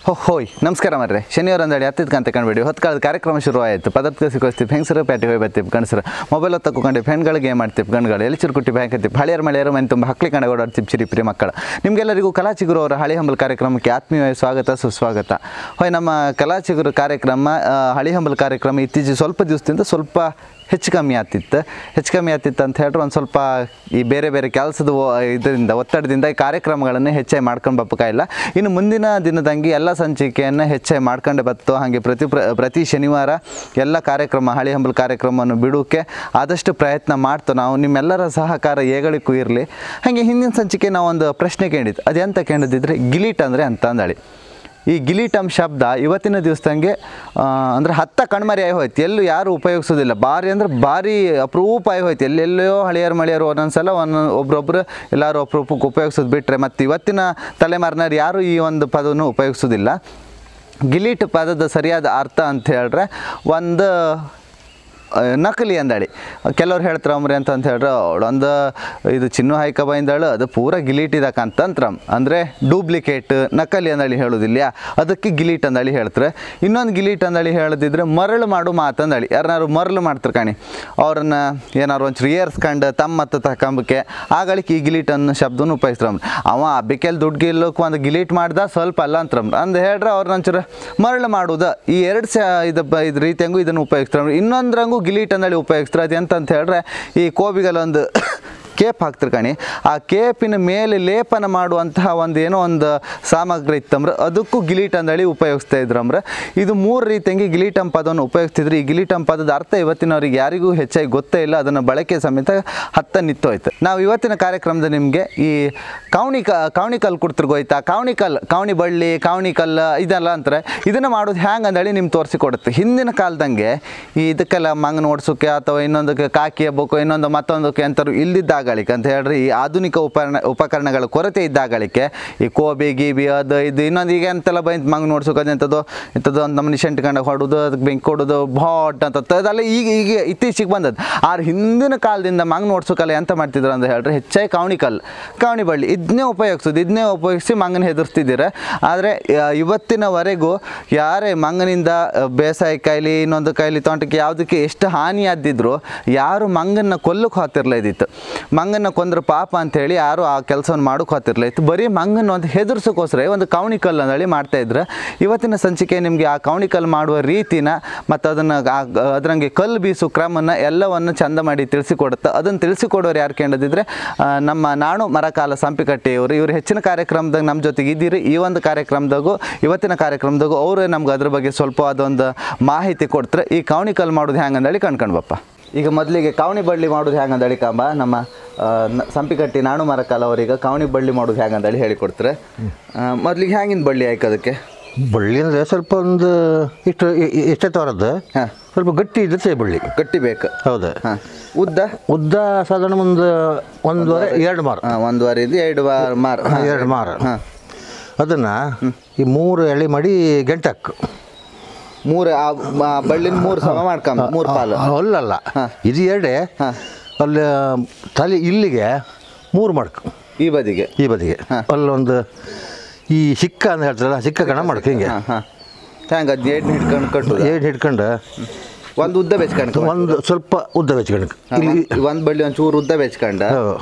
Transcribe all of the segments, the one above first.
ಹೋ ಹೋಯ್ ನಮಸ್ಕಾರ ಮರ್ರೆ ಶನಿವಾರ ಅಂದೇಳಿ ಹತ್ತಿದ ಕಂತ ಕಂಡುಬಿಡಿ ಹೊತ್ತು ಕಾಲದ ಕಾರ್ಯಕ್ರಮ ಶುರುವಾಯಿತು ಪದಾರ್ಥ ಸಿಗೋಸ್ತೀವಿ ಹೆಂಗಸರು ಪ್ಯಾಟಿಗೆ ಹೋಗಿ ಬರ್ತೀವಿ ಗಂಡಸರು ಮೊಬೈಲ್ ಹೊತ್ತು ತಗೊಂಡು ಫ್ರೆಂಡ್ಗಳಿಗೆ ಏನು ಮಾಡ್ತೀವಿ ಗಂಡುಗಳು ಎಲ್ಲಿ ಚಿರುಕುಟ್ಟಿ ಬ್ಯಾಂಕ್ ಹತ್ತಿ ಹಳಿಯರು ಮಳೆಯರು ಮನೆ ತುಂಬ ಹಕ್ಲಿ ಕಂಡ ಓಡಾಡ್ತೀವಿ ಚಿರಿ ಪ್ರಿಯ ಮಕ್ಕಳು ನಿಮಗೆಲ್ಲರಿಗೂ ಕಲಾ ಚಿಗುರು ಅವರ ಹಳಿ ಹಂಬಲ್ ಕಾರ್ಯಕ್ರಮಕ್ಕೆ ಆತ್ಮೀಯ ಸ್ವಾಗತ ಸುಸ್ವಾಗತ ಹೊಯ್ ನಮ್ಮ ಕಲಾ ಚಿಗುರು ಕಾರ್ಯಕ್ರಮ ಆ, ಹಳಿ ಹಂಬಲ್ ಕಾರ್ಯಕ್ರಮ ಇತ್ತೀಚೆಗೆ ಸ್ವಲ್ಪ ದಿವಸದಿಂದ ಸ್ವಲ್ಪ ಹೆಚ್ಚು ಕಮ್ಮಿ ಆಗ್ತಿತ್ತು ಹೆಚ್ಚು ಕಮ್ಮಿ ಆಗ್ತಿತ್ತು ಅಂತ ಹೇಳಿದ್ರೆ ಒಂದು ಸ್ವಲ್ಪ ಈ ಬೇರೆ ಬೇರೆ ಕೆಲಸದ ಇದರಿಂದ ಒತ್ತಡದಿಂದ ಈ ಕಾರ್ಯಕ್ರಮಗಳನ್ನು ಹೆಚ್ಚಾಗಿ ಮಾಡ್ಕೊಂಡು ಬಪ್ಪಕಾಯಿಲ್ಲ ಇನ್ನು ಮುಂದಿನ ದಿನದಂಗೆ ಎಲ್ಲ ಸಂಚಿಕೆಯನ್ನು ಹೆಚ್ಚಾಗಿ ಮಾಡ್ಕೊಂಡೆ ಬತ್ತು ಹಾಗೆ ಪ್ರತಿ ಪ್ರ ಪ್ರತಿ ಶನಿವಾರ ಎಲ್ಲ ಕಾರ್ಯಕ್ರಮ ಹಳಿ ಹಂಬಲ್ ಕಾರ್ಯಕ್ರಮವನ್ನು ಬಿಡೋಕ್ಕೆ ಆದಷ್ಟು ಪ್ರಯತ್ನ ಮಾಡ್ತು ನಾವು ನಿಮ್ಮೆಲ್ಲರ ಸಹಕಾರ ಏಗಳಿಗೂ ಇರಲಿ ಹಾಗೆ ಹಿಂದಿನ ಸಂಚಿಕೆ ನಾವು ಒಂದು ಪ್ರಶ್ನೆ ಕೇಳಿದ್ದು ಅದೆಂತ ಕೇಳಿದ್ರೆ ಗಿಲೀಟ್ ಅಂದರೆ ಅಂತ ಅಂದಳಿ ಈ ಗಿಲೀಟಮ್ ಶಬ್ದ ಇವತ್ತಿನ ದಿವಸದಂಗೆ ಅಂದರೆ ಹತ್ತ ಕಣ್ಮರಿ ಆಗಿ ಹೋಯ್ತು ಎಲ್ಲೂ ಯಾರು ಉಪಯೋಗಿಸೋದಿಲ್ಲ ಭಾರಿ ಅಂದ್ರೆ ಭಾರಿ ಅಪರೂಪ ಆಗಿ ಹೋಯ್ತು ಎಲ್ಲೆಲ್ಲೋ ಹಳೆಯರು ಮಳೆಯರು ಒಂದೊಂದ್ಸಲ ಒಂದೊಂದು ಒಬ್ರೊಬ್ರು ಎಲ್ಲರೂ ಅಪರೂಪಕ್ಕೆ ಉಪಯೋಗಿಸೋದು ಬಿಟ್ಟರೆ ಮತ್ತು ಇವತ್ತಿನ ತಲೆಮಾರಿನವ್ರು ಯಾರು ಈ ಒಂದು ಪದವನ್ನು ಉಪಯೋಗಿಸೋದಿಲ್ಲ ಗಿಲೀಟ್ ಪದದ ಸರಿಯಾದ ಅರ್ಥ ಅಂತ ಹೇಳಿದ್ರೆ ಒಂದು ಆ, ನಕಲಿ ಅಂದಳಿ ಕೆಲವ್ರು ಹೇಳ್ತಾರೆ ಅಮ್ರಿ ಅಂತ ಅಂತ ಹೇಳ್ರೆ ಅವಳೊಂದು ಇದು ಚಿನ್ನು ಹೈಕ ಬೈಂದಳು ಅದು ಪೂರ ಗಿಲೀಟ್ ಇದಕ್ಕಂತಂತ್ರ ಅಂದರೆ ಡೂಪ್ಲಿಕೇಟ್ ನಕಲಿ ಅಂದಳಿ ಹೇಳೋದಿಲ್ಲ ಅದಕ್ಕೆ ಗಿಲೀಟ್ ಅಂದಳಿ ಹೇಳ್ತಾರೆ ಇನ್ನೊಂದು ಗಿಲೀಟ್ ಅಂದಳಿ ಹೇಳದಿದ್ರೆ ಮರಳು ಮಾಡು ಮಾತಂದಳಿ ಯಾರನ್ನಾರು ಮರಳು ಮಾಡ್ತಾರೆ ಕಾಣಿ ಅವ್ರನ್ನ ಏನಾರು ಒಂಚೂರು ಏರ್ಸ್ಕೊಂಡು ತಮ್ಮ ಮತ್ತು ತಕೊಂಬಕ್ಕೆ ಆಗಳಿಕೆ ಈ ಗಿಲೀಟ್ ಅನ್ನೋ ಶಬ್ದನ ಉಪಯೋಗಿಸ್ತಾರ ಅವ ಅಬ್ಬಿಕೆಲ್ ದುಡ್ಡು ಗಿಲ್ಲಕ್ಕೆ ಒಂದು ಗಿಲೀಟ್ ಮಾಡ್ದ ಸ್ವಲ್ಪ ಅಲ್ಲ ಅಂತಾರ ಅಂದ್ ಹೇಳ್ರೆ ಅವ್ರನ್ನ ಒಂಚೂರು ಮರಳು ಮಾಡುವುದು ಈ ಎರಡು ಸ ಇದು ಬ ಇದು ರೀತಿಯಂಗೂ ಇದನ್ನು ಉಪಯೋಗಿಸ್ತಾರೆ ಇನ್ನೊಂದ್ರಂಗೂ ಗಿಲೀಟ್ ಅಂದೇಳಿ ಉಪಯೋಗಿಸ್ತಾರೆ ಅದು ಎಂತ ಅಂತ ಹೇಳಿದ್ರೆ ಈ ಕೋಬಿಗಲ್ಲೊಂದು ಕೇಪ್ ಹಾಕ್ತಾರೆ ಕಣಿ ಆ ಕೇಪಿನ ಮೇಲೆ ಲೇಪನ ಮಾಡುವಂತಹ ಒಂದು ಏನೋ ಒಂದು ಸಾಮಗ್ರಿ ಇತ್ತಂದ್ರೆ ಅದಕ್ಕೂ ಗಿಲೀಟ್ ಅಂದೇಳಿ ಉಪಯೋಗಿಸ್ತಾ ಇದ್ರಂದ್ರೆ ಇದು ಮೂರು ರೀತಿಯಾಗಿ ಗಿಲೀಟಂ ಪದವನ್ನು ಉಪಯೋಗಿಸ್ತಿದ್ರು ಈ ಗಿಲೀಟಂ ಪದದ ಅರ್ಥ ಇವತ್ತಿನವ್ರಿಗೆ ಯಾರಿಗೂ ಹೆಚ್ಚಾಗಿ ಗೊತ್ತೇ ಇಲ್ಲ ಅದನ್ನು ಬಳಕೆ ಸಮೇತ ಹತ್ತ ನಿಂತೋಯ್ತು ನಾವು ಇವತ್ತಿನ ಕಾರ್ಯಕ್ರಮದ ನಿಮಗೆ ಈ ಕವಣಿ ಕ ಕವಣಿ ಕಲ್ಲು ಕೊಡ್ತಿರ್ ಹೋಯ್ತಾ ಕವಣಿ ಕಲ್ಲು ಕವಣಿ ಬಳ್ಳಿ ಕವಣಿ ಕಲ್ಲು ಇದೆಲ್ಲ ಅಂತಾರೆ ಇದನ್ನು ಮಾಡೋದು ಹ್ಯಾಂಗೆ ಅಂದೇಳಿ ನಿಮ್ಗೆ ತೋರಿಸಿಕೊಡುತ್ತೆ ಹಿಂದಿನ ಕಾಲದಂಗೆ ಈ ಇದಕ್ಕೆಲ್ಲ ಮಂಗನ ಓಡಿಸೋಕೆ ಅಥವಾ ಇನ್ನೊಂದಕ್ಕೆ ಕಾಕಿ ಹಬ್ಬಕ್ಕೋ ಇನ್ನೊಂದು ಮತ್ತೊಂದಕ್ಕೆ ಅಂತಾರು ಇಲ್ದಿದ್ದಾಗಳಿಕೆ ಅಂತ ಹೇಳ್ರಿ ಈ ಆಧುನಿಕ ಉಪಕರಣ ಉಪಕರಣಗಳ ಕೊರತೆ ಇದ್ದಾಗಳಿಕೆ ಈ ಕೋಬಿ ಗೀಬಿ ಅದು ಇದು ಇನ್ನೊಂದು ಈಗ ಎಂತೆಲ್ಲ ಬಂತು ಮಂಗನ ಓಡಿಸೋಕೆ ಅದೆಂಥದ್ದು ಇಂಥದ್ದು ಒಂದು ನಮ್ಮನೆ ಶೆಂಟ್ ಕಂಡ ಹೊಡೋದು ಅದಕ್ಕೆ ಬೆಂಕಿ ಕೊಡೋದು ಭಾಟ್ ಅಂತ ಅದೆಲ್ಲ ಈಗ ಈಗ ಇತ್ತೀಚೆಗೆ ಬಂದದ್ದು ಆದ್ರೆ ಹಿಂದಿನ ಕಾಲದಿಂದ ಮಂಗನ ಓಡಿಸೋಕಲ್ಲ ಎಂತ ಮಾಡ್ತಿದ್ರು ಅಂತ ಹೇಳ್ರಿ ಹೆಚ್ಚಾಗಿ ಕವಣಿ ಕಲ್ಲು ಕವಣಿ ಬಳ್ಳಿ ಇದನ್ನೇ ಉಪಯೋಗಿಸೋದು ಇದನ್ನೇ ಉಪಯೋಗಿಸಿ ಮಂಗನ ಹೆದರ್ಸ್ತಿದ್ದೀರ ಆದರೆ ಇವತ್ತಿನವರೆಗೂ ಯಾರೇ ಮಂಗನಿಂದ ಆ, ಬೇಸಾಯ ಕಾಯಿಲೆ ಇನ್ನೊಂದು ಕಾಯಿಲೆ ತೋಟಕ್ಕೆ ಯಾವುದಕ್ಕೆ ಎಷ್ಟು ಹಾನಿ ಆದಿದ್ರು ಯಾರು ಮಂಗನ್ನ ಕೊಲ್ಲಕ್ಕೆ ಹೋಗ್ತಿರ್ಲ ಇದ್ದಿತ್ತು ಮಂಗನ್ನ ಕೊಂದ್ರೆ ಪಾಪ ಅಂತೇಳಿ ಯಾರು ಆ ಕೆಲಸವನ್ನು ಮಾಡೋಕೆ ಹೋಗ್ತಿರ್ಲ ಇತ್ತು ಬರೀ ಮಂಗನ ಒಂದು ಹೆದರ್ಸೋಕ್ಕೋಸ್ಕರ ಒಂದು ಕವಣಿ ಕಲ್ಲು ಅಂದೇಳಿ ಮಾಡ್ತಾ ಇದ್ರು ಇವತ್ತಿನ ಸಂಚಿಕೆ ನಿಮಗೆ ಆ ಕವಣಿ ಕಲ್ಲು ಮಾಡುವ ರೀತಿನ ಮತ್ತು ಅದನ್ನು ಅದರಂಗೆ ಕಲ್ಲು ಬೀಸು ಕ್ರಮನ ಎಲ್ಲವನ್ನು ಚಂದ ಮಾಡಿ ತಿಳಿಸಿಕೊಡುತ್ತೆ ಅದನ್ನು ತಿಳಿಸಿಕೊಡೋರು ಯಾರು ಕೇಳದಿದ್ರೆ ಆ, ನಮ್ಮ ನಾಣು ಮರಕಾಲ ಸಂಪಿಕಟ್ಟೆಯವರು ಇವರು ಹೆಚ್ಚಿನ ಕಾರ್ಯಕ್ರಮದಾಗ ನಮ್ಮ ಜೊತೆಗೆ ಇದ್ದೀರಿ ಈ ಒಂದು ಕಾರ್ಯಕ್ರಮದಾಗೂ ಇವತ್ತಿನ ಕಾರ್ಯಕ್ರಮದಾಗೂ ಅವರು ನಮ್ಗೆ ಅದ್ರ ಬಗ್ಗೆ ಸ್ವಲ್ಪ ಅದೊಂದು ಮಾಹಿತಿ ಕೊಡ್ತಾರೆ ಈ ಕವಣಿ ಕಲ್ಲು ಮಾಡೋದು ಹೆಂಗೆ ಅಂದೇಳಿ ಕಣ್ಕೊಂಡು ಬಪ್ಪ ಈಗ ಮೊದಲಿಗೆ ಕವಣಿ ಬಳ್ಳಿ ಮಾಡೋದು ಹೆಂಗೆ ಅಂದೇಳಿ ಕಾಂಬ ನಮ್ಮ ಆ, ನ- ಸಂಪಿಕಟ್ಟಿ ನಾಣು ಮರಕಾಲ ಅವರಿಗೆ ಕವಣಿ ಬಳ್ಳಿ ಮಾಡೋದು ಹೆಂಗೆ ಅಂದೇಳಿ ಹೇಳಿಕೊಡ್ತಾರೆ ಮೊದಲಿಗೆ ಹ್ಯಾಂಗಿನ ಬಳ್ಳಿ ಆಯ್ಕೆ ಅದಕ್ಕೆ ಬಳ್ಳಿ ಅಂದರೆ ಸ್ವಲ್ಪ ಒಂದು ಇಷ್ಟು ಇ- ಇ- ಇಷ್ಟೇ ಥರದ್ದು ಹಾಂ ಸ್ವಲ್ಪ ಗಟ್ಟಿ ಇದ್ರೆ ಬಳ್ಳಿ ಗಟ್ಟಿ ಬೇಕು ಹೌದು ಹಾಂ ಉದ್ದ ಉದ್ದ ಸಾಧಾರಣ ಒಂದು ಒಂದೂವರೆ ಎರಡು ಮಾರು ಹಾಂ ಒಂದುವರೆ ಇದು ಎರಡು ವಾರ ಮಾರ್ ಹಾ, ಎರಡು ಮಾರು ಹಾಂ ಅದನ್ನು ಈ ಮೂರು ಎಳೆ ಮಾಡಿ ಗಂಟಾಕು ಮೂರು ಆ ಮ- ಬಳ್ಳಿನ ಮೂರು ಸಮ ಮಾಡ್ಕೊಂಬ ಮೂರು ಪಾಲು ಅಲ್ಲಲ್ಲ ಹಾ. ಇದು ಎರಡೇ ಹಾ. ಅಲ್ಲಿ ತಲೆ ಇಲ್ಲಿಗೆ ಮೂರು ಮಾಡ್ಕೊ ಈ ಬದಿಗೆ ಈ ಬದಿಗೆ ಅಲ್ಲೊಂದು ಈ ಸಿಕ್ಕ ಅಂತ ಹೇಳ್ತಾರಲ್ಲ ಸಿಕ್ಕ ಕಣ ಮಾಡ್ಕೊ ಹಿಂಗೆ ಹಾಂ ಹಾಂ ಹೆಂಗೆ ಅದು ಏಟ್ ಹಿಡ್ಕೊಂಡು ಕಟ್ಟುದು ಏಟ್ ಹಿಡ್ಕೊಂಡು ಒಂದು ಉದ್ದ ಬೆಚ್ಕೊಂಡು ಒಂದು ಸ್ವಲ್ಪ ಉದ್ದ ಬೆಚ್ಕೊಂಡು ಇಲ್ಲಿ ಒಂದು ಬಳ್ಳಿ ಒಂದು ಚೂರು ಉದ್ದ ಬೆಚ್ಕೊಂಡು ಹೌದು.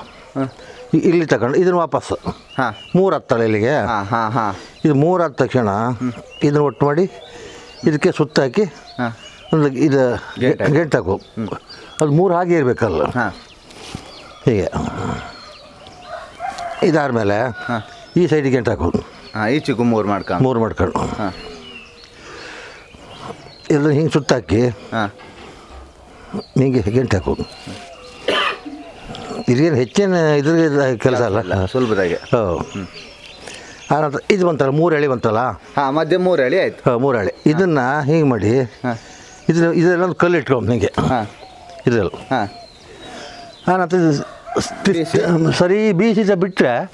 ಇ- ಇಲ್ಲಿ ತಗೊಂಡು ಇದನ್ನು ವಾಪಸ್ಸು ಹಾಂ ಮೂರು ಹತ್ತಳೆ ಇಲ್ಲಿಗೆ ಹಾಂ ಹಾಂ ಹಾಂ ಇದು ಮೂರು ಆದ ತಕ್ಷಣ ಇದನ್ನು ಒಟ್ಟು ಮಾಡಿ ಇದಕ್ಕೆ ಸುತ್ತ ಹಾಕಿ ಹಾಂ ಒಂದು ಇದು ಗೇಟ್ ಹಾಕಿ. ಗೇಟ್ ಹಾಕು ಅದು ಮೂರು ಹಾಗೆ ಇರಬೇಕಲ್ಲ ಹಾಂ ಹೀಗೆ ಇದಾದ್ಮೇಲೆ ಹಾಂ ಈ ಸೈಡಿಗೆ ಗಂಟು ಹಾಕೋದು ಹಾಂ ಈಚೆಗೂ ಮೂರು ಮಾಡ್ಕೊಂಡು ಮೂರು ಮಾಡ್ಕೊಂಡು ಹಾಂ ಇದನ್ನು ಹಿಂಗೆ ಸುತ್ತ ಹಾಕಿ ಹಾಂ ಹಿಂಗೆ ಗಂಟು ಹಾಕೋದು ಇದೇನು ಹೆಚ್ಚಿನ ಇದ್ರ ಕೆಲಸ ಅಲ್ಲ ಸುಲಭದಾಗೆ ಹೌದು ಆನಂತರ ಇದು ಬಂತಲ್ಲ ಮೂರು ಎಳೆ ಬಂತಲ್ಲ ಹಾಂ ಮಧ್ಯೆ ಮೂರು ಎಳೆ ಆಯ್ತು ಹಾಂ ಮೂರು ಎಳೆ ಇದನ್ನು ಹಿಂಗೆ ಮಾಡಿ ಹಾಂ ಇದ್ರ ಇದೆಲ್ಲ ಒಂದು ಕಲ್ಲು ಇಟ್ಕೊಂಡು ಹಿಂಗೆ ಹಾಂ ಇದೆಲ್ಲ ಹಾಂ ಆನಂತರ ಇದು ಸ್- ತಿ- ಸರಿ ಬೀಸಿದ ಬಿಟ್ಟರೆ ಹಾಂ.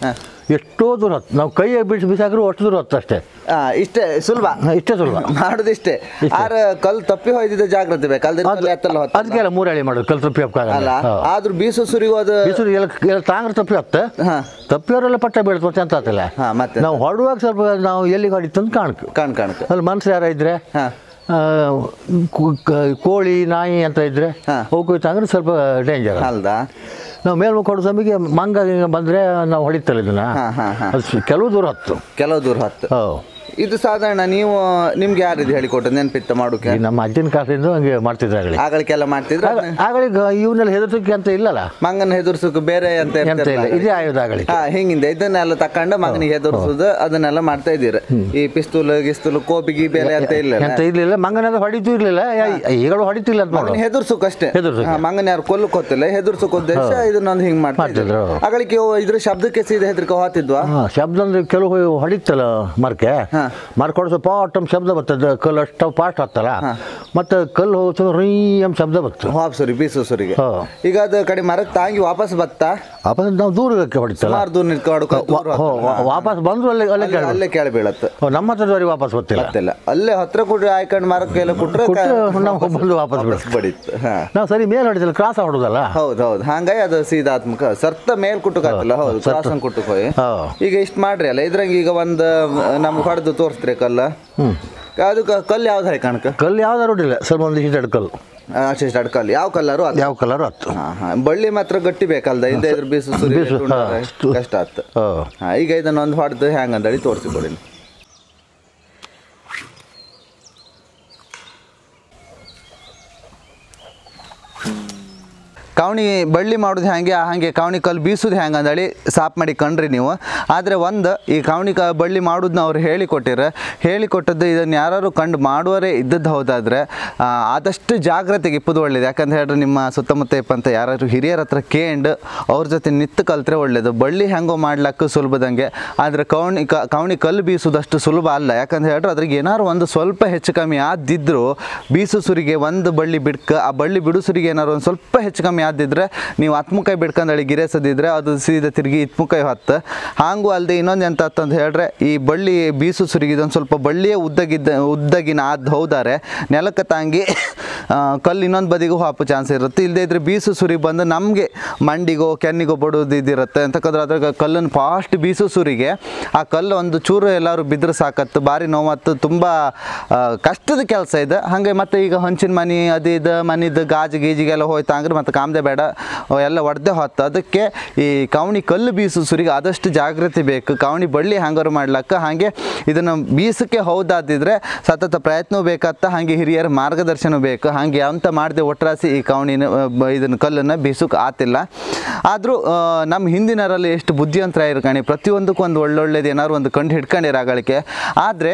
ಎಷ್ಟೋ ದೂರ ಹತ್ತು ನಾವು ಕೈಯಾಗ ಬಿಡಿಸಿ ಬಿಸಾಕ್ರು ಅಷ್ಟು ದೂರ ಹತ್ತು ಅಷ್ಟೇ ಆ, ಇಷ್ಟೇ ಸುಲಭ ಹಾ, ಇಷ್ಟೇ ಸುಲಭ ಮಾಡುದಿಷ್ಟೇ ಆರ ಕಲ್ ತಪ್ಪಿ ಹೋಯ್ದಿದ್ದ ಜಾಗ್ರತೆ ಬೇಕು ಅಲ್ದಿರ ಕಲ್ಲು ಎತ್ತಲ್ಲ ಹೊತ್ತಲ್ಲ. ಅದಕ್ಕೆಲ್ಲ ಮೂರಳಿ ಮಾಡೋದು ಕಲ್ ತಪ್ಪಿ ಅಲ್ಲ ಹಪ್ಪಾಗಲ್ಲ ಆದ್ರೂ ಬೀಸು ಸುರಿಗೂ ಅದು ಬಿಸಿಲು ಎಲ್ಲ ಎಲ್ಲ ತಾಂಗ್ರ ತಪ್ಪಿ ಹತ್ತ ಹಾ. ತಪ್ಪಿಯವರೆಲ್ಲ ಪಟ್ಟ ಬೀಳ್ತು ಮತ್ತೆ ಅಂತ ಆತಲ್ಲ ಹಾ, ಮತ್ತೆ? ನಾವು ಹೊರಡುವಾಗ ಸ್ವಲ್ಪ ನಾವು ಎಲ್ಲಿಗೆ ಹೊಡಿತು ಅಂತ ಕಾಣ್ಕು ಕಾಣ್ ಕಾಣ್ಕ ಅಲ್ಲಿ ಮನುಷ್ಯ ಯಾರ ಇದ್ರೆ ಹಾ ಆ, ಕು- ಕ- ಕೋಳಿ ನಾಯಿ ಅಂತ ಇದ್ರೆ ಹಾ. ಹೋಗೋಯ್ತು ಅಂದ್ರೆ ಸ್ವಲ್ಪ ಡೇಂಜರ್ ಅಲ್ದಾ ನಾವು ಮೇಲ್ಮುಖ ಹೊಡೆದ ಸಮಯಕ್ಕೆ ಮಂಗ ಗಿಂಗ ಬಂದ್ರೆ ನಾವು ಹೊಡಿತಲ್ಲ ಇದನ್ನ ಹಾ, ಹಾ, ಹಾ. ಅದು ಸ- ಕೆಲವು ದೂರ ಹತ್ತು ಕೆಲವು ದೂರ ಹತ್ತು ಹೋ ಇದು ಸಾಧಾರಣ ನೀವು ನಿಮ್ಗೆ ಯಾರಿದು ಹೇಳಿಕೊಟ್ಟು ನೆನಪಿತ್ತ ಮಾಡೋಕೆ ಈ ನಮ್ಮ ಅಜ್ಜನ ಕಾಲದಿಂದ ಹಂಗೆ ಮಾಡ್ತಿದ್ರು ಆಗಲಿ ಆಗಳಿಗೆಲ್ಲ ಮಾಡ್ತಿದ್ರ ಆಗಳಿಗೆ ಇವನ್ನೆಲ್ಲ ಹೆದರ್ಸಕ್ಕೆ ಅಂತ ಇಲ್ಲಲ್ಲ ಮಂಗನ ಹೆದರ್ಸಕ್ಕೆ ಬೇರೆ ಅಂತ ಎಂತ ಇಲ್ಲ ಇರ್ತಿರ್ಲಿಲ್ಲ. ಇದೇ ಆಯುಧ ಆಗಲಿಕ್ಕೆ ಹಾ ಹಿಂಗಿಂದ ಇದನ್ನೆಲ್ಲ ತಕೊಂಡು ಮಗನಿಗೆ ಹೆದರ್ಸುದು ಅದನ್ನೆಲ್ಲ ಮಾಡ್ತಾ ಇದ್ದೀರ ಈ ಪಿಸ್ತೂಲ್ ಗಿಸ್ತೂಲ್ ಕೋಪಿ ಗೀಪಿ ಎಲ್ಲ ಅಂತ ಇಲ್ಲ ಎಂತ ಇರ್ಲಿಲ್ಲ ಮಂಗನೆಲ್ಲ ಹೊಡಿತು ಇರ್ಲಿಲ್ಲ ಈಗಳು ಹೊಡಿತಿಲ್ಲ ಅಂತ ಮಗನ ನೋಡು ಹೆದರ್ಸುಕ್ ಅಷ್ಟೇ ಹೆದರ್ಸುಕ್ಕೆ. ಹಾ, ಮಂಗನ ಯಾರು ಕೊಲ್ಲಕ್ ಗೊತ್ತಿಲ್ಲ ಹೆದರ್ಸುಕ್ ಉದ್ದೇಶ ಇದನ್ನೊಂದು ಹಿಂಗ್ ಮಾಡ್ತಾ ಇದ್ರು ಮಾಡ್ತಿದ್ರು. ಅಗಳಿಗೆ ಇದ್ರ ಶಬ್ದಕ್ಕೆ ಸೀದಾ ಹೆದರ್ಕ ಹೋತಿದ್ವಾ ಹಾ ಶಬ್ದ ಅಂದ್ರೆ ಕೆಲವು ಹೊಡಿತಲ್ಲ ಮರಕ್ಕೆ ಹಾ. ಮರ ಕೊಡಿಸೋ ಪಾಟ್ ಅಂತ ಶಬ್ದ ಬರ್ತದೆ ಕಲ್ಲು ಅಷ್ಟು ಪಾಸ್ಟ್ ಹತ್ತಲ್ಲ ಮತ್ತೆ ಕಲ್ಲು ಹೋಗ್ತದೆ ರೀ ಎಂಬ ಶಬ್ದ ಬರ್ತದೆ ಹಾಪ್ ಸುರಿ ಬೀಸು ಸುರಿಗೆ ಹಾ. ಈಗ ಅದು ಕಡೆ ಮರಕ್ಕೆ ತಾಂಗಿ ವಾಪಸ್ ಬತ್ತಾ ವಾಪಸ್ ನಾವು ದೂರಕ್ಕೆ ಹೊಡಿತಲ್ಲ ಸುಮಾರು ದೂರ ನಿಂತ್ಕೊಂಡು ವಾ- ಹೋ, ವಾ- ವಾಪಸ್ ಬಂದ್ರು ಅಲ್ಲೇ ಅಲ್ಲೇ ಕೇಳ್ಬೇಕು. ಅಲ್ಲೇ ಕೇಳಿ ಬೀಳತ್ತೆ ಹೋ, ನಮ್ಮ ಹತ್ರದವರೆಗೆ ವಾಪಸ್ ಗೊತ್ತಿಲ್ಲ ಗೊತ್ತಿಲ್ಲ ಅಲ್ಲೇ ಹತ್ರ ಕೊಟ್ರೆ ಆಯ್ಕೊಂಡು ಮರಕ್ಕೆ ಎಲ್ಲ ಕೊಟ್ರೆ ಕೊಟ್ಟು ನಾವು ಬಂದು ವಾಪಸ್ ಬಿಡು ಬಡಿತ್ತು ಹಾ ನಾವು ಸರಿ ಮೇಲೆ ಹೊಡಿತಲ್ಲ ಕ್ರಾಸ್ ಹೊಡೋದಲ್ಲ ಹೌದು ಹೌದು ಹಂಗಾಗಿ ಅದು ಸೀದಾತ್ಮಕ ಸರ್ತ ಮೇಲ್ ಕುಟ್ಟುಕಾತಲ್ಲ ಹೌದು ಕ್ರಾಸನ್ ಕುಟ್ಟುಕ್ ಹೋಯ್ ಹಾ. ಈಗ ಇಷ್ಟು ಮಾಡ್ರಿ ಅಲ್ಲ ಇದ್ರಂಗ ಈಗ ಒಂದು ನಮ್ಗೆ ಹೊಡೆದು ತೋರಿಸ್ತ್ರಿ ಕಲ್ಲ ಅದು ಕ- ಕಲ್ಲು ಯಾವ್ದು ಹಾಕಿ ಕಣಕ ಕಲ್ಲು ಯಾವ್ದಾರು ಹೊಡಿಲ್ಲ ಸ್ವಲ್ಪ ಒಂದು ಇಷ್ಟು ಕಲ್ಲು ಅಷ್ಟೇ ಅಡ್ ಕಲ್ಲು ಯಾವ ಕಲ್ಲರು ಅದು ಯಾವ ಕಲರ್ ಹತ್ತು ಹಾ ಹಾ ಬಳ್ಳಿ ಮಾತ್ರ ಗಟ್ಟಿ ಬೇಕಲ್ದ ಇಲ್ಲದೆ ಇದ್ರ ಬೀಸು ಸುರಿ ಬೀಸು, ತುಂಡ್ರೆ ಹಾ. ಕಷ್ಟ ಆತು ಹೋ ಹಾ ಈಗ ಇದನ್ನೊಂದು ಹೊಡೆದು ಹ್ಯಾಂಗ ಅಂದಳಿ ತೋರಿಸಿಕೊಡಿ ಕವಣಿ ಬಳ್ಳಿ ಮಾಡೋದು ಹ್ಯಾಂಗೆ ಹಾಗೆ ಕವಣಿ ಕಲ್ಲು ಬೀಸೋದು ಹ್ಯಾಂಗೆ ಅಂದೇಳಿ ಸಾಪ್ ಮಾಡಿ ಕಂಡ್ರಿ ನೀವು ಆದರೆ ಒಂದು ಈ ಕವಣಿ ಕ ಬಳ್ಳಿ ಮಾಡೋದನ್ನ ಅವ್ರು ಹೇಳಿಕೊಟ್ಟಿರ ಹೇಳಿಕೊಟ್ಟದ್ದು ಇದನ್ನು ಯಾರು ಕಂಡು ಮಾಡುವರೇ ಇದ್ದದ್ದು ಹೌದಾದರೆ ಆದಷ್ಟು ಜಾಗ್ರತೆಗೆ ಇಪ್ಪದು ಒಳ್ಳೇದು ಯಾಕಂತ ಹೇಳಿದ್ರೆ ನಿಮ್ಮ ಸುತ್ತಮುತ್ತ ಇಪ್ಪಂತ ಯಾರು ಹಿರಿಯರ ಹತ್ರ ಕೇಂಡು ಅವ್ರ ಜೊತೆ ನಿತ್ತು ಕಲ್ತ್ರೆ ಒಳ್ಳೇದು ಬಳ್ಳಿ ಹೆಂಗೋ ಮಾಡ್ಲಕ್ಕೆ ಸುಲಭದಂಗೆ ಆದರೆ ಕವಣಿ ಕ ಕವಣಿ ಕಲ್ಲು ಬೀಸೋದಷ್ಟು ಸುಲಭ ಅಲ್ಲ ಯಾಕಂತ ಹೇಳಿದ್ರೆ ಅದ್ರಿಗೆ ಏನಾದ್ರು ಒಂದು ಸ್ವಲ್ಪ ಹೆಚ್ಚು ಕಮ್ಮಿ ಆದಿದ್ರು ಬೀಸು ಸುರಿಗೆ ಒಂದು ಬಳ್ಳಿ ಬಿಡ್ಕ ಆ ಬಳ್ಳಿ ಬಿಡು ಸುರಿಗೆ ಏನಾದ್ರು ಒಂದು ಸ್ವಲ್ಪ ಹೆಚ್ಚು ಕಮ್ಮಿ ಆದಿದ್ರೆ ನೀವು ಹತ್ಮುಕಾಯಿ ಬಿಡ್ಕೊಂಡಳಿ ಗಿರೇಸದಿದ್ರೆ ಅದು ಸೀದಾ ತಿರುಗಿ ಇತ್ಮುಕಾಯಿ ಹತ್ತು ಹಾಂಗೂ ಅಲ್ಲದೆ ಇನ್ನೊಂದು ಎಂತ ಅಂತ ಹೇಳಿದ್ರೆ ಈ ಬಳ್ಳಿ ಬೀಸು ಸುರಿಗೆ ಇದೊಂದು ಸ್ವಲ್ಪ ಬಳ್ಳಿಯೇ ಉದ್ದಗಿದ್ದ ಉದ್ದಗಿನ ಆದ್ ಹೌದಾರೆ ನೆಲಕ್ಕೆ ತಾಂಗಿ ಆ, ಕಲ್ಲು ಇನ್ನೊಂದು ಬದಿಗೂ ಹಾಪು ಚಾನ್ಸ್ ಇರುತ್ತೆ ಇಲ್ಲದೆ ಇದ್ರೆ ಬೀಸು ಸುರಿ ಬಂದು ನಮಗೆ ಮಂಡಿಗೋ ಕೆನ್ನಿಗೋ ಬಡೋದು ಇದಿರುತ್ತೆ ಅಂತಕ್ಕಂದ್ರೆ ಅದ್ರಾಗ ಕಲ್ಲನ್ನು ಫಾಸ್ಟ್ ಬೀಸು ಸುರಿಗೆ ಆ ಕಲ್ಲು ಒಂದು ಚೂರು ಎಲ್ಲರೂ ಬಿದ್ದರೆ ಸಾಕತ್ತು ಭಾರಿ ನೋವತ್ತು ತುಂಬ ಆ, ಕಷ್ಟದ ಕೆಲಸ ಇದೆ ಹಾಗೆ ಮತ್ತೆ ಈಗ ಹಂಚಿನ ಮನೆ ಅದು ಇದು ಮನಿದು ಗಾಜು ಗೀಜಿಗೆಲ್ಲ ಹೋಯ್ತು ಅಂದ್ರೆ ಮತ್ತೆ ಕಾಮದೆ ಬೇಡ ಅವು ಎಲ್ಲ ಒಡೆದೇ ಹೊತ್ತು ಅದಕ್ಕೆ ಈ ಕವಣಿ ಕಲ್ಲು ಬೀಸು ಸುರಿಗೆ ಆದಷ್ಟು ಜಾಗೃತಿ ಬೇಕು ಕವಣಿ ಬಳ್ಳಿ ಹ್ಯಾಂಗಾರು ಮಾಡ್ಲಕ್ಕ ಹಾಗೆ ಇದನ್ನು ಬೀಸಕ್ಕೆ ಹೌದಾದಿದ್ರೆ ಸತತ ಪ್ರಯತ್ನವೂ ಬೇಕಾತ್ತ ಹಾಗೆ ಹಿರಿಯರ ಮಾರ್ಗದರ್ಶನ ಬೇಕು ಹಾಗೆ ಅಂತ ಮಾಡದೆ ಒಟ್ರಾಸಿ ಈ ಕವಣಿನ ಬ- ಇದನ್ನು ಕಲ್ಲನ್ನು ಬೀಸಕ್ಕೆ ಆತಿಲ್ಲ ಆದರೂ ನಮ್ಮ ಹಿಂದಿನರಲ್ಲಿ ಎಷ್ಟು ಬುದ್ಧಿವಂತರ ಇರ್ಕಣಿ ಪ್ರತಿಯೊಂದಕ್ಕೂ ಒಂದು ಒಳ್ಳೊಳ್ಳೇದು ಏನಾದ್ರು ಒಂದು ಕಂಡು ಹಿಡ್ಕೊಂಡಿರಾಗಳಿಕೆ ಆದರೆ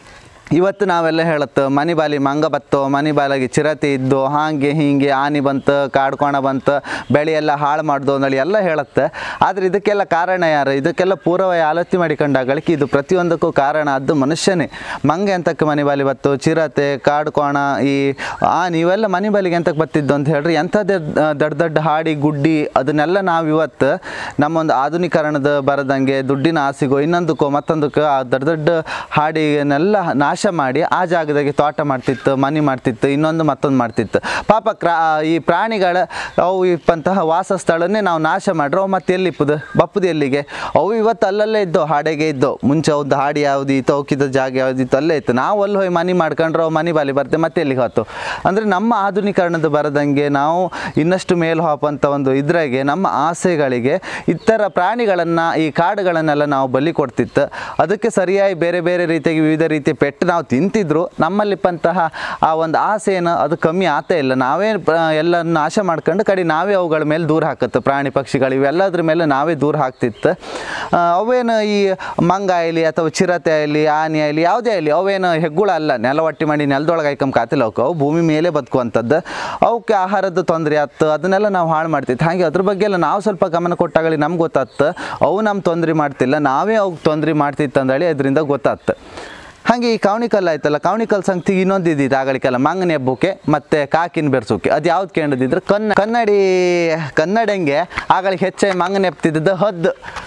ಇವತ್ತು ನಾವೆಲ್ಲ ಹೇಳತ್ತು ಮನೆ ಬಾಲಿ ಮಂಗ ಬತ್ತೋ ಮನೆ ಬಾಲಾಗಿ ಚಿರತೆ ಇದ್ದು ಹಾಗೆ ಹೀಗೆ ಆನೆ ಬಂತು ಕಾಡ್ಕೋಣ ಬಂತು ಬೆಳೆ ಎಲ್ಲ ಹಾಳು ಮಾಡ್ದು ಅಂದೇಳಿ ಎಲ್ಲ ಹೇಳುತ್ತೆ ಆದರೆ ಇದಕ್ಕೆಲ್ಲ ಕಾರಣ ಯಾರು ಇದಕ್ಕೆಲ್ಲ ಪೂರ್ವ ಆಲೋಚನೆ ಮಾಡಿಕೊಂಡಾಗಳಿಕೆ ಇದು ಪ್ರತಿಯೊಂದಕ್ಕೂ ಕಾರಣ ಅದು ಮನುಷ್ಯನೇ ಮಂಗೆ ಅಂತಕ್ಕೆ ಮನೆ ಬಾಲಿ ಬತ್ತು ಚಿರತೆ ಕಾಡ್ಕೋಣ ಈ ಆನೆ ಇವೆಲ್ಲ ಮನೆ ಬಾಲಿಗೆ ಎಂತಕ್ಕೆ ಬತ್ತಿದ್ದು ಅಂತ ಹೇಳ್ರಿ ಎಂಥದ್ದೇ ದೊಡ್ಡ ದೊಡ್ಡ ಹಾಡಿ ಗುಡ್ಡಿ ಅದನ್ನೆಲ್ಲ ನಾವು ಇವತ್ತು ನಮ್ಮೊಂದು ಆಧುನೀಕರಣದ ಬರದಂಗೆ ದುಡ್ಡಿನ ಆಸೆಗೋ ಇನ್ನೊಂದಕ್ಕೋ ಮತ್ತೊಂದಕ್ಕೋ ಆ ದೊಡ್ಡ ದೊಡ್ಡ ಹಾಡಿಗೆನೆಲ್ಲ ನಾಶ ಮಾಡಿ ಆ ಜಾಗದಾಗೆ ತೋಟ ಮಾಡ್ತಿತ್ತು ಮನೆ ಮಾಡ್ತಿತ್ತು ಇನ್ನೊಂದು ಮತ್ತೊಂದು ಮಾಡ್ತಿತ್ತು ಪಾಪ ಕ್ರಾ ಈ ಪ್ರಾಣಿಗಳ ಅವು ಇಪ್ಪಂತಹ ವಾಸಸ್ಥಳನ್ನೇ ನಾವು ನಾಶ ಮಾಡ್ರೆ ಅವು ಮತ್ತೆ ಎಲ್ಲಿ ಇಪ್ಪದು ಬಪ್ಪದು ಎಲ್ಲಿಗೆ ಅವು ಇವತ್ತು ಅಲ್ಲಲ್ಲೇ ಇದ್ದೋ ಹಾಡೆಗೆ ಇದ್ದೋ ಮುಂಚೆ ಒಂದು ಹಾಡಿ ಯಾವ್ದು ಇತ್ತು ಅವಕ್ಕಿದ್ದ ಜಾಗ ಯಾವ್ದಿತ್ತು ಅಲ್ಲೇ ಇತ್ತು ನಾವು ಅಲ್ಲಿ ಹೋಗಿ ಮನೆ ಮಾಡ್ಕೊಂಡ್ರೆ ಅವು ಮನೆ ಬಾಲಿ ಬರ್ತದೆ ಮತ್ತೆ ಎಲ್ಲಿಗೆ ಹೊತ್ತು ಅಂದರೆ ನಮ್ಮ ಆಧುನೀಕರಣದ ಬರದಂಗೆ ನಾವು ಇನ್ನಷ್ಟು ಮೇಲು ಹಾಪಂತ ಒಂದು ಇದ್ರಾಗೆ ನಮ್ಮ ಆಸೆಗಳಿಗೆ ಇತರ ಪ್ರಾಣಿಗಳನ್ನು ಈ ಕಾಡುಗಳನ್ನೆಲ್ಲ ನಾವು ಬಲಿ ಕೊಡ್ತಿತ್ತು ಅದಕ್ಕೆ ಸರಿಯಾಗಿ ಬೇರೆ ಬೇರೆ ರೀತಿಯಾಗಿ ವಿವಿಧ ರೀತಿಯ ಪೆಟ್ಟು ನಾವು ತಿಂತಿದ್ರು ನಮ್ಮಲ್ಲಿಪ್ಪಂತಹ ಆ ಒಂದು ಆಸೆಯನ್ನು ಅದು ಕಮ್ಮಿ ಆಗ್ತಾ ಇಲ್ಲ ನಾವೇ ಪ್ರ- ಎಲ್ಲ ನಾಶ ಮಾಡ್ಕೊಂಡು ಕಡೆ ನಾವೇ ಅವುಗಳ ಮೇಲೆ ದೂರ ಹಾಕತ್ತೆ ಪ್ರಾಣಿ ಪಕ್ಷಿಗಳು ಇವೆಲ್ಲದ್ರ ಮೇಲೆ ನಾವೇ ದೂರ ಹಾಕ್ತಿತ್ತು ಆ, ಅವೇನು ಈ ಮಂಗ ಆಗಲಿ ಅಥವಾ ಚಿರತೆ ಆಗಲಿ ಆನೆ ಆಗಲಿ ಯಾವುದೇ ಆಗಲಿ ಅವೇನು ಹೆಗ್ಗುಳ ಅಲ್ಲ ನೆಲ ಒಟ್ಟಿ ಮಾಡಿ ನೆಲದೊಳಗೆ ಹಾಕಂಬ ಕಾತಿಲ್ಲ ಅವಕ್ಕೆ ಅವು ಭೂಮಿ ಮೇಲೆ ಬದುಕುವಂಥದ್ದು ಅವಕ್ಕೆ ಆಹಾರದ ತೊಂದರೆ ಆಯ್ತು ಅದನ್ನೆಲ್ಲ ನಾವು ಹಾಳು ಮಾಡ್ತಿತ್ತು ಹಾಗೆ ಅದ್ರ ಬಗ್ಗೆ ಎಲ್ಲ ನಾವು ಸ್ವಲ್ಪ ಗಮನ ಕೊಟ್ಟಾಗಲಿ ನಮ್ಗೆ ಗೊತ್ತಾತ್ತು ಅವು ನಮ್ಮ ತೊಂದರೆ ಮಾಡ್ತಿಲ್ಲ ನಾವೇ ಅವ್ಕೆ ತೊಂದರೆ ಮಾಡ್ತಿತ್ತು ಅಂದೇಳಿ ಅದರಿಂದ ಗೊತ್ತಾತ್ತು ಹಾಗೆ ಈ ಕವಣಿಕಲ್ ಆಯ್ತಲ್ಲ ಕವಣಿಕಲ್ ಸಂಗತಿಗೆ ಇನ್ನೊಂದು ಇದ್ದಿತ್ತು ಆಗಳಿಗೆಲ್ಲ ಮಂಗನ ಹೆಬ್ಬುಕೆ ಮತ್ತು ಕಾಕಿನ ಬೆರ್ಸೋಕೆ ಅದು ಯಾವ್ದು ಕೇಳಿದ್ರೆ ಕನ್ನ ಕನ್ನಡಿ ಕನ್ನಡಂಗೆ ಆಗಳಿಗೆ ಹೆಚ್ಚಾಗಿ ಮಂಗನ ಎಪ್ತಿದ್ದದ್ದು ಹದ್ದು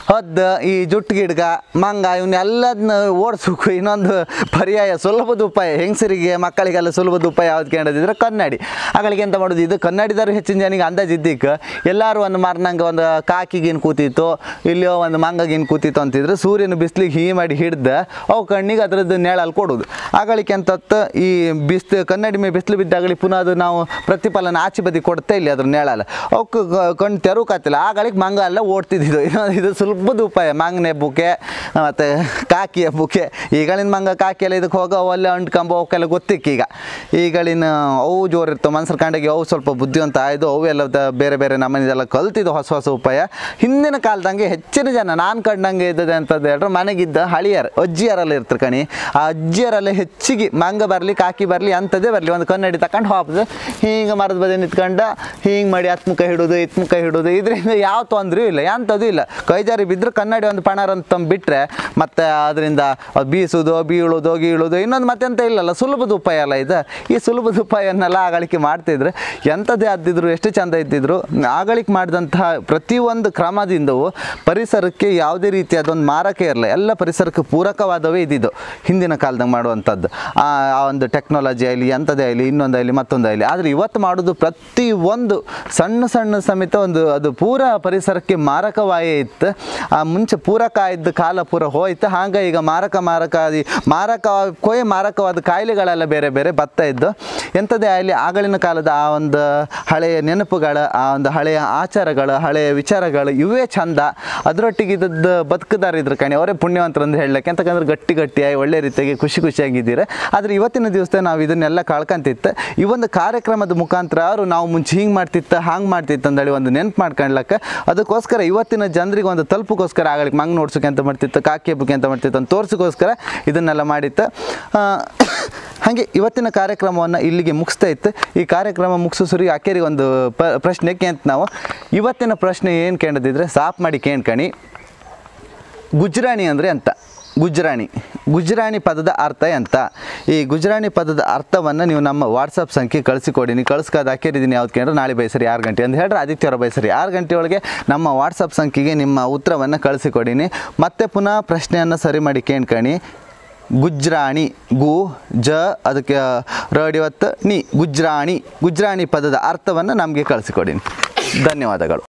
ಹದ್ದು ಈ ಜುಟ್ಟು ಗಿಡ್ಗ ಮಂಗ ಇವನ್ನೆಲ್ಲದನ್ನ ಓಡಿಸ್ಬೇಕು ಇನ್ನೊಂದು ಪರ್ಯಾಯ ಸುಲಭದ ಉಪಾಯ ಹೆಂಗಸರಿಗೆ ಮಕ್ಕಳಿಗೆಲ್ಲ ಸುಲಭದ ಉಪಾಯ ಯಾವ್ದು ಕೇಳೋದಿದ್ರೆ ಕನ್ನಡಿ ಆಗಳಿಗೆ ಎಂತ ಮಾಡೋದು ಇದು ಕನ್ನಡಿದವ್ರು ಹೆಚ್ಚಿನ ಜನಿಗೆ ಅಂದಾಜು ಇದ್ದಿಕ್ಕೆ ಎಲ್ಲರೂ ಒಂದು ಮಾರ್ನಂಗೆ ಒಂದು ಕಾಕಿಗೇನು ಕೂತಿತ್ತು ಇಲ್ಲಿಯೋ ಒಂದು ಮಂಗಗೇನು ಕೂತಿತ್ತು ಅಂತಿದ್ರೆ ಸೂರ್ಯನ ಬಿಸಿಲಿಗೆ ಹೀ ಮಾಡಿ ಹಿಡ್ದು ಅವು ಕಣ್ಣಿಗೆ ಅದ್ರದ್ದು ನೆಳಲ್ಲಿ ಕೊಡೋದು ಆಗಳಿಗೆ ಅಂತತ್ತು ಈ ಬಿಸ್ಲು ಕನ್ನಡಿ ಮೇಲೆ ಬಿಸಿಲು ಬಿದ್ದಾಗಲಿ ಪುನಃ ಅದು ನಾವು ಪ್ರತಿಫಲನ ಆಚೆ ಬದಿ ಕೊಡ್ತಾ ಇಲ್ಲ ಅದ್ರ ನೆಳಲ್ಲ ಅವಕ್ಕೆ ಕಣ್ಣು ತೆರಕಾತಿಲ್ಲ ಆಗಳಿಗೆ ಮಂಗ ಎಲ್ಲ ಓಡ್ತಿದ್ದಿದ್ದು ಇನ್ನೊಂದು ಇದು ಸುಲಭದ ಉಪಾಯ ಮಂಗನ ಹೆಬ್ಬುಕೆ ಮತ್ತು ಕಾಕಿ ಹೆಬ್ಬುಕೆ ಈಗಳಿನ ಮಂಗ ಕಾಕಿ ಎಲ್ಲ ಇದಕ್ಕೆ ಹೋಗೋ ಒಳ್ಳೆ ಅಂಟ್ಕೊಂಬ ಅವಕ್ಕೆಲ್ಲ ಗೊತ್ತಿಕ್ಕೆ ಈಗ ಈಗಳಿನ ಅವು ಜೋರು ಇರ್ತವೆ ಮನ್ಸರ ಕಂಡಾಗಿ ಅವು ಸ್ವಲ್ಪ ಬುದ್ಧಿವಂತ ಆಯ್ದು ಅವು ಎಲ್ಲ ದ- ಬೇರೆ ಬೇರೆ ನಮ್ಮನೆದೆಲ್ಲ ಕಲ್ತಿದ್ದು ಹೊಸ ಹೊಸ ಉಪಾಯ ಹಿಂದಿನ ಕಾಲದಂಗೆ ಹೆಚ್ಚಿನ ಜನ ನಾನು ಕಂಡಂಗೆ ಇದ್ದದೆ ಅಂತದ್ದು ಹೇಳ್ರೆ ಮನೆಗಿದ್ದ ಹಳಿಯರು ಅಜ್ಜಿಯರೆಲ್ಲ ಇರ್ತಾರೆ ಕಣಿ ಆ ಅಜ್ಜಿಯರೆಲ್ಲ ಹೆಚ್ಚಿಗೆ ಮಂಗ ಬರಲಿ ಕಾಕಿ ಬರಲಿ ಅಂಥದ್ದೇ ಬರಲಿ ಒಂದು ಕನ್ನಡಿ ತಗೊಂಡು ಹೋಗ್ದು ಹಿಂಗೆ ಮರದ ಬದಿ ನಿಂತ್ಕೊಂಡು ಹಿಂಗೆ ಮಾಡಿ ಹತ್ತು ಮುಖ ಹಿಡೋದು ಇತ್ತು ಮುಖ ಹಿಡೋದು ಇದರಿಂದ ಯಾವ ತೊಂದರೆಯೂ ಇಲ್ಲ ಎಂಥದ್ದು ಇಲ್ಲ ಕೈಜಾರಿ ಬಿದ್ದರೆ ಕನ್ನಡಿ ಒಂದು ಪಣರ ಅಂತ ಬಿಟ್ಟರೆ ಮತ್ತು ಅದರಿಂದ ಬೀಸೋದು ಬೀಳೋದು ಗೀಳೋದು ಇನ್ನೊಂದು ಮತ್ತೆಂತ ಇಲ್ಲಲ್ಲ ಸುಲಭದ ಉಪಾಯ ಅಲ್ಲ ಇದು ಈ ಸುಲಭದ ಉಪಾಯವನ್ನೆಲ್ಲ ಆಗಳಿಕೆ ಮಾಡ್ತಿದ್ರೆ ಎಂಥದ್ದೇ ಆದಿದ್ರು ಎಷ್ಟು ಚಂದ ಇದ್ದಿದ್ರು ಆಗಳಿಕೆ ಮಾಡಿದಂತಹ ಪ್ರತಿಯೊಂದು ಕ್ರಮದಿಂದವು ಪರಿಸರಕ್ಕೆ ಯಾವುದೇ ರೀತಿಯಾದ ಒಂದು ಮಾರಕ ಇರಲ್ಲ ಎಲ್ಲ ಪರಿಸರಕ್ಕೆ ಪೂರಕವಾದವೇ ಇದ್ದಿದ್ದು ಹಿಂದಿನ ಕಾಲದಾಗ ಮಾಡುವಂಥದ್ದು ಆ ಆ ಒಂದು ಟೆಕ್ನಾಲಜಿ ಆಗಲಿ ಎಂಥದೇ ಆಗಲಿ ಇನ್ನೊಂದು ಆಗಲಿ ಮತ್ತೊಂದು ಆಗಲಿ ಆದರೆ ಇವತ್ತು ಮಾಡೋದು ಪ್ರತಿ ಒಂದು ಸಣ್ಣ ಸಣ್ಣ ಸಮೇತ ಒಂದು ಅದು ಪೂರ ಪರಿಸರಕ್ಕೆ ಮಾರಕವಾಯೇ ಇತ್ತು ಆ ಮುಂಚೆ ಪೂರಕ ಇದ್ದ ಕಾಲ ಪೂರ ಹೋಯ್ತು ಹಾಗೆ ಈಗ ಮಾರಕ ಮಾರಕ ಆದಿ ಮಾರಕ ಕೊಯ್ ಮಾರಕವಾದ ಕಾಯಿಲೆಗಳೆಲ್ಲ ಬೇರೆ ಬೇರೆ ಬರ್ತಾ ಇದ್ದು ಎಂಥದೇ ಆಗಲಿ ಆಗಳಿನ ಕಾಲದ ಆ ಒಂದು ಹಳೆಯ ನೆನಪುಗಳ ಆ ಒಂದು ಹಳೆಯ ಆಚಾರಗಳು ಹಳೆಯ ವಿಚಾರಗಳು ಇವೇ ಚಂದ ಅದರೊಟ್ಟಿಗೆ ಇದ್ದದ್ದು ಬದುಕದಾರಿದ್ರು ಕಣಿ ಅವರೇ ಪುಣ್ಯವಂತರಂದು ಹೇಳಕ್ಕೆ ಅಂತಕಂದ್ರೆ ಗಟ್ಟಿ ಗಟ್ಟಿಯಾಗಿ ಒಳ್ಳೆ ರೀತಿಯಾಗಿ ಖುಷಿ ಖುಷಿಯಾಗಿದ್ದೀರ ಆದರೆ ಇವತ್ತಿನ ದಿವಸ ನಾವು ಇದನ್ನೆಲ್ಲ ಕಳ್ಕೊಂತಿತ್ತು ಈ ಒಂದು ಕಾರ್ಯಕ್ರಮದ ಮುಖಾಂತರ ಅವರು ನಾವು ಮುಂಚೆ ಹಿಂಗೆ ಮಾಡ್ತಿತ್ತ ಹಾಂಗೆ ಮಾಡ್ತಿತ್ತು ಅಂದೇಳಿ ಒಂದು ನೆನ್ಪು ಮಾಡ್ಕೊಳ್ಲಕ್ಕೆ ಅದಕ್ಕೋಸ್ಕರ ಇವತ್ತಿನ ಜನರಿಗೆ ಒಂದು ತಲುಪಕ್ಕೋಸ್ಕರ ಆಗಲಿಕ್ಕೆ ಮಂಗ್ ನೋಡ್ಸೋಕೆ ಅಂತ ಮಾಡ್ತಿತ್ತು ಕಾಕಿ ಹಬ್ಬಕ್ಕೆ ಅಂತ ಮಾಡ್ತಿತ್ತು ಅಂತ ತೋರ್ಸೋಕ್ಕೋಸ್ಕರ ಇದನ್ನೆಲ್ಲ ಮಾಡಿತ್ತು ಆ, ಹಾಗೆ ಇವತ್ತಿನ ಕಾರ್ಯಕ್ರಮವನ್ನು ಇಲ್ಲಿಗೆ ಮುಗಿಸ್ತಾ ಇತ್ತು ಈ ಕಾರ್ಯಕ್ರಮ ಮುಗಿಸೋ ಸುರಿ ಆಕೆರಿಗೆ ಒಂದು ಪ ಪ್ರಶ್ನೆ ಕೇಂತ ನಾವು ಇವತ್ತಿನ ಪ್ರಶ್ನೆ ಏನು ಕೇಳದಿದ್ರೆ ಸಾಫ್ ಮಾಡಿ ಕೇಳ್ಕಣಿ ಗುಜ್ರಾಣಿ ಅಂದರೆ ಅಂತ ಗುಜ್ರಾಣಿ ಗುಜ್ರಾಣಿ ಪದದ ಅರ್ಥ ಎಂತ ಈ ಗುಜ್ರಾಣಿ ಪದದ ಅರ್ಥವನ್ನು ನೀವು ನಮ್ಮ ವಾಟ್ಸಪ್ ಸಂಖ್ಯೆ ಕಳಿಸಿಕೊಡಿ ನೀವು ಕಳ್ಸ್ಕೋದು ಹಾಕಿರಿದ್ದೀನಿ ಯಾವ್ದು ಕೇಳಿದ್ರೆ ನಾಳೆ ಬಯಸರಿ ಆರು ಗಂಟೆ ಅಂತ ಹೇಳಿದ್ರೆ ಆದಿತ್ಯವಾರ ಬಯಸರಿ ಆರು ಗಂಟೆ ಒಳಗೆ ನಮ್ಮ ವಾಟ್ಸಪ್ ಸಂಖ್ಯೆಗೆ ನಿಮ್ಮ ಉತ್ತರವನ್ನು ಕಳಿಸಿಕೊಡಿನಿ ಮತ್ತೆ ಪುನಃ ಪ್ರಶ್ನೆಯನ್ನು ಸರಿ ಮಾಡಿ ಕೇಳ್ಕಣಿ ಗುಜ್ರಾಣಿ ಗು ಜ ಅದಕ್ಕೆ ರಡಿವತ್ತು ನಿ ಗುಜ್ರಾಣಿ ಗುಜ್ರಾಣಿ ಪದದ ಅರ್ಥವನ್ನು ನಮಗೆ ಕಳಿಸಿಕೊಡಿನಿ ಧನ್ಯವಾದಗಳು